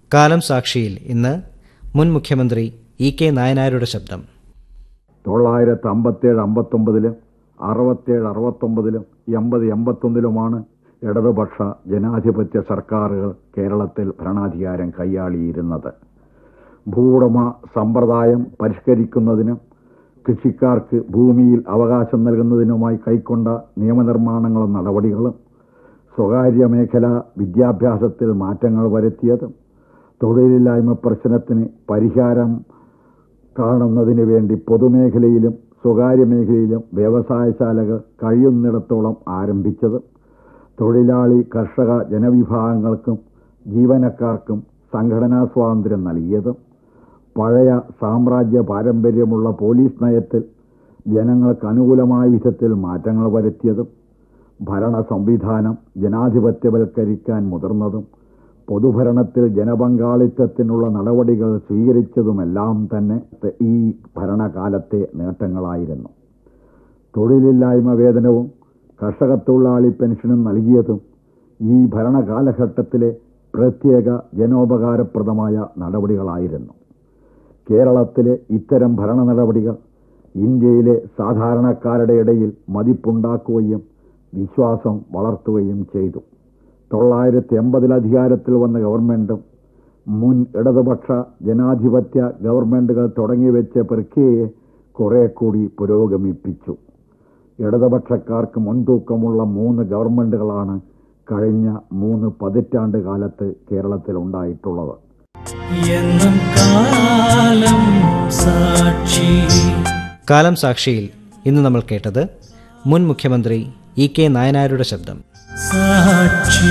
കാലം സാക്ഷിയിൽ ഇന്ന് മുൻ മുഖ്യമന്ത്രി ഇ കെ നായനാരുടെ ശബ്ദം തൊള്ളായിരത്തി അമ്പത്തേഴ് അമ്പത്തൊമ്പതിലും അറുപത്തേഴ് അറുപത്തൊമ്പതിലും എൺപത് എൺപത്തൊന്നിലുമാണ് ഇടതുപക്ഷ ജനാധിപത്യ സർക്കാരുകൾ കേരളത്തിൽ ഭരണാധികാരം കൈയാളിയിരുന്നത് ഭൂവുടമ സമ്പ്രദായം പരിഷ്കരിക്കുന്നതിനും കൃഷിക്കാർക്ക് ഭൂമിയിൽ അവകാശം നൽകുന്നതിനുമായി കൈക്കൊണ്ട നിയമനിർമ്മാണങ്ങളും നടപടികളും സ്വകാര്യ മേഖല വിദ്യാഭ്യാസത്തിൽ മാറ്റങ്ങൾ വരുത്തിയതും തൊഴിലില്ലായ്മ പ്രശ്നത്തിന് പരിഹാരം കാണുന്നതിന് വേണ്ടി പൊതുമേഖലയിലും സ്വകാര്യ മേഖലയിലും വ്യവസായശാലകൾ കഴിയുന്നിടത്തോളം ആരംഭിച്ചത് തൊഴിലാളി കർഷക ജനവിഭാഗങ്ങൾക്കും ജീവനക്കാർക്കും സംഘടനാ സ്വാതന്ത്ര്യം നൽകിയതും പഴയ സാമ്രാജ്യ പാരമ്പര്യമുള്ള പോലീസ് നയത്തിൽ ജനങ്ങൾക്ക് അനുകൂലമായ വിധത്തിൽ മാറ്റങ്ങൾ വരുത്തിയതും ഭരണ സംവിധാനം ജനാധിപത്യവൽക്കരിക്കാൻ മുതിർന്നതും പൊതുഭരണത്തിൽ ജനപങ്കാളിത്തത്തിനുള്ള നടപടികൾ സ്വീകരിച്ചതുമെല്ലാം തന്നെ ഈ ഭരണകാലത്തെ നേട്ടങ്ങളായിരുന്നു തൊഴിലില്ലായ്മ വേതനവും കർഷക തൊഴിലാളി പെൻഷനും നൽകിയതും ഈ ഭരണകാലഘട്ടത്തിലെ പ്രത്യേക ജനോപകാരപ്രദമായ നടപടികളായിരുന്നു കേരളത്തിലെ ഇത്തരം ഭരണ നടപടികൾ ഇന്ത്യയിലെ സാധാരണക്കാരുടെ ഇടയിൽ മതിപ്പുണ്ടാക്കുകയും വിശ്വാസം വളർത്തുകയും ചെയ്തു തൊള്ളായിരത്തി എൺപതിൽ അധികാരത്തിൽ വന്ന ഗവൺമെന്റും മുൻ ഇടതുപക്ഷ ജനാധിപത്യ ഗവൺമെന്റുകൾ തുടങ്ങിവെച്ച പ്രക്രിയയെ കുറെ കൂടി പുരോഗമിപ്പിച്ചു ഇടതുപക്ഷക്കാർക്ക് മുൻതൂക്കമുള്ള മൂന്ന് ഗവൺമെന്റുകളാണ് കഴിഞ്ഞ മൂന്ന് പതിറ്റാണ്ട് കാലത്ത് കേരളത്തിൽ ഉണ്ടായിട്ടുള്ളത് എന്നും കാലം സാക്ഷി കാലം സാക്ഷിയിൽ ഇന്ന് നമ്മൾ കേട്ടത് മുൻ മുഖ്യമന്ത്രി ഇ കെ നായനാരുടെ ശബ്ദം സാക്ഷി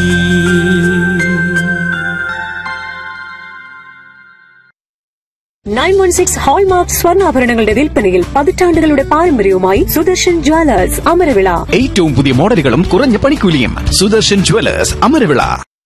നയൻ വൺ സിക്സ് ഹോൾമാർക്ക് സ്വർണ്ണാഭരണങ്ങളുടെ വിൽപ്പനയിൽ പതിറ്റാണ്ടുകളുടെ പാരമ്പര്യവുമായി സുദർശൻ ജ്വല്ലേഴ്സ് അമരവിള ഏറ്റവും പുതിയ മോഡലുകളും കുറഞ്ഞ പണിക്കൂലിയും സുദർശൻ ജുവലേഴ്സ് അമരവിള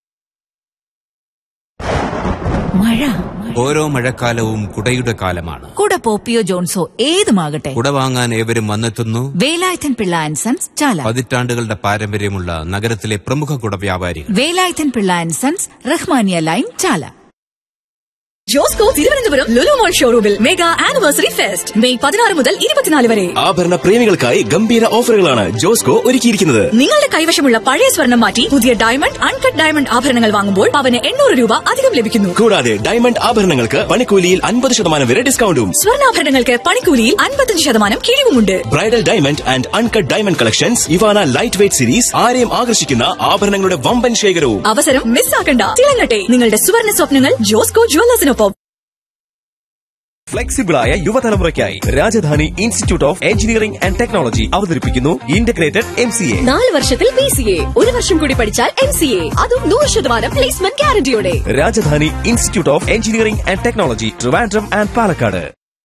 മഴ ഓരോ മഴക്കാലവും കുടയുടെ കാലമാണ് കുട പോപ്പിയോ ജോൺസോ ഏതുമാകട്ടെ കുട വാങ്ങാൻ ഏവരും വന്നെത്തുന്നു വേലായുധൻ പിള്ള ആൻഡ് സൺസ് ചാല പതിറ്റാണ്ടുകളുടെ പാരമ്പര്യമുള്ള നഗരത്തിലെ പ്രമുഖ കുട വ്യാപാരികൾ Velayudhan Pillai and sons Rahmania line Chala Josco Thiruvananthapuram Lulu Mall ഷോറൂമിൽ മെഗാ ആനിവേഴ്സറി ഫെസ്റ്റ് മെയ് പതിനാറ് മുതൽ ഇരുപത്തിനാല് വരെ ആഭരണ പ്രേമികൾക്കായി ഗംഭീര ഓഫറുകളാണ് ജോസ്കോ ഒരുക്കിയിരിക്കുന്നത് നിങ്ങളുടെ കൈവശമുള്ള പഴയ സ്വർണം മാറ്റി പുതിയ ഡയമണ്ട് അൺകട്ട് ഡയമണ്ട് ആഭരണങ്ങൾ വാങ്ങുമ്പോൾ അവന് എണ്ണൂറ് രൂപ അധികം ലഭിക്കുന്നു കൂടാതെ ഡയമണ്ട് ആഭരണങ്ങൾക്ക് പണിക്കൂലിയിൽ അൻപത് ശതമാനം വരെ ഡിസ്കൗണ്ടും സ്വർണ്ണാഭരണങ്ങൾക്ക് പണിക്കൂലിയിൽ അൻപത്തഞ്ച് ശതമാനം കിഴിവുമുണ്ട് bridal diamond and uncut diamond collections Ivana light weight series ആരെയും ആകർഷിക്കുന്ന ആഭരണങ്ങളുടെ വമ്പൻ ശേഖരവും അവസരം മിസ്സാക്കണ്ട തിളങ്ങട്ടെ നിങ്ങളുടെ സുവർണ സ്വപ്നങ്ങൾ ജോസ്കോ ജുവല്ലേഴ്സിനൊപ്പം ഫ്ലെക്സിബിളായ യുവതലമുറയ്ക്കായി Rajadhani institute of engineering and technology അവതരിപ്പിക്കുന്നു ഇന്റഗ്രേറ്റഡ് എം സി എ നാല് വർഷത്തിൽ ബി സി എ ഒരു വർഷം കൂടി പഠിച്ചാൽ എം സി എ അതും നൂറ് ശതമാനം പ്ലേസ്മെന്റ് ഗ്യാരണ്ടിയോടെ Rajadhani institute of engineering and technology Trivandrum and Palakkad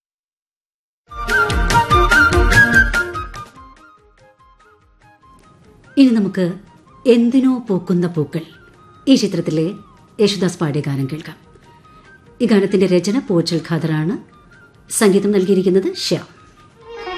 ഇനി നമുക്ക് എന്തിനോ പൂക്കുന്ന പൂക്കൾ ഈ ചിത്രത്തിലെ യേശുദാസ് പാടിയ ഗാനം കേൾക്കാം ഈ ഗാനത്തിന്റെ രചന പോച്ചൽ ഖാദറാണ് സംഗീതം നൽകിയിരിക്കുന്നത് ശ്യാം